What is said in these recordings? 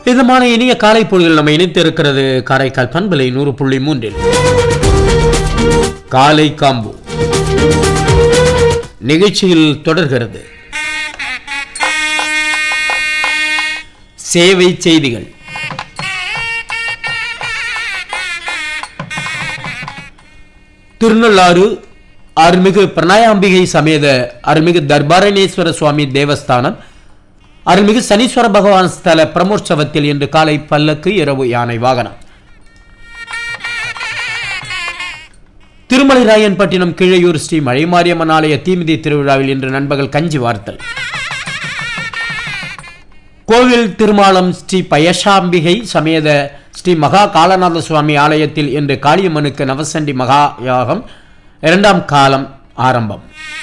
இதமான இனிய காலை பொழுதில் நம்ம இணைத்து இருக்கிறது காரைக்கால் பண்பலை நூறு புள்ளி மூன்றில் காலை காம்பு நிகழ்ச்சியில் தொடர்கிறது சேவை செய்திகள் திருநள்ளாறு அருள்மிகு பிரணயாம்பிகை சமேத அருள்மிகு தர்பாரணேஸ்வர சுவாமி தேவஸ்தானம் அருள்மிகு சனீஸ்வர பகவான் ஸ்தல பிரமோற்சவத்தில் இன்று காலை பல்லக்கு இரவு யானை வாகனம் திருமலைராயன்பட்டினம் கீழையூர் ஸ்ரீ மழைமாரியம்மன் ஆலய தீமிதி திருவிழாவில் இன்று நண்பகல் கஞ்சி வார்த்தல் கோவில் திருமாலம் ஸ்ரீ பயசாம்பிகை சமேத ஸ்ரீ மகா காலநாத சுவாமி ஆலயத்தில் இன்று காளியம்மனுக்கு நவசண்டி மகா யாகம் இரண்டாம் காலம் ஆரம்பம்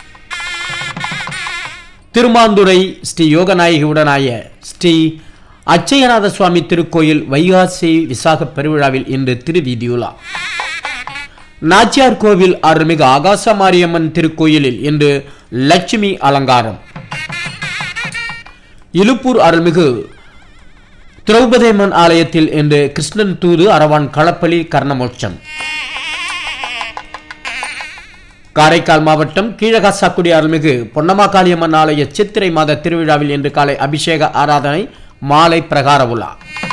திருமாந்துறை ஸ்ரீ யோகநாயகியுடனாய ஸ்ரீ அச்சயநாத சுவாமி திருக்கோயில் வைகாசி விசாக பெருவிழாவில் இன்று திருவீதியுலா நாச்சியார் கோவில் அருள்மிகு ஆகாச மாரியம்மன் திருக்கோயிலில் இன்று லட்சுமி அலங்காரம் இலுப்பூர் அருள்மிகு திரௌபதேமன் ஆலயத்தில் இன்று கிருஷ்ணன் தூது அரவான் களப்பலி கர்ணமோட்சம் காரைக்கால் மாவட்டம் கீழகாசாக்குடி அருள்மிகு பொன்னமாக்காளியம்மன் ஆலய சித்திரை மாத திருவிழாவில் இன்று காலை அபிஷேக ஆராதனை மாலை பிரகார உலா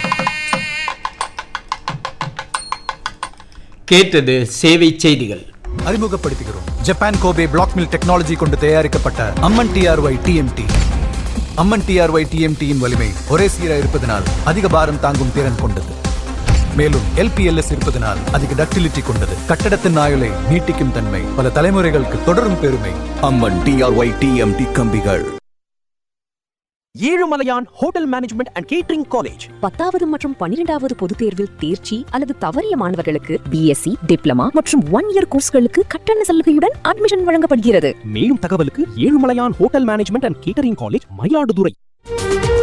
கேட்டது சேவை செய்திகள் அறிமுகப்படுத்துகிறோம் Japan Kobe black mill technology கொண்டு தயாரிக்கப்பட்ட Amman TRY TMT Amman TRY டிஎம்டியின் வலிமை ஒரே சீராக இருப்பதனால் அதிக பாரம் தாங்கும் திறன் கொண்டது மேலும் எல்பிஎல்எஸ் இருப்பதனால் அதிக டக்டிலிட்டி கொண்டது கட்டடத்தின் ஆயுளை நீட்டிக்கும் தன்மை பல தலைமுறைகளுக்கு தொடரும் பெருமை அம்மன் டிஆர்ஒய் டிஎம்டி கம்பிகள் Ezhumalaiyan hotel management and catering college பத்தாவது மற்றும் பன்னிரெண்டாவது பொதுத் தேர்வில் தேர்ச்சி அல்லது தவறிய மாணவர்களுக்கு பிஎஸ்சி டிப்ளமா மற்றும் ஒன் இயர் கோர்ஸ்களுக்கு கட்டண சலுகையுடன் அட்மிஷன் வழங்கப்படுகிறது மேலும் தகவலுக்கு Ezhumalaiyan hotel management and catering college Mayiladuthurai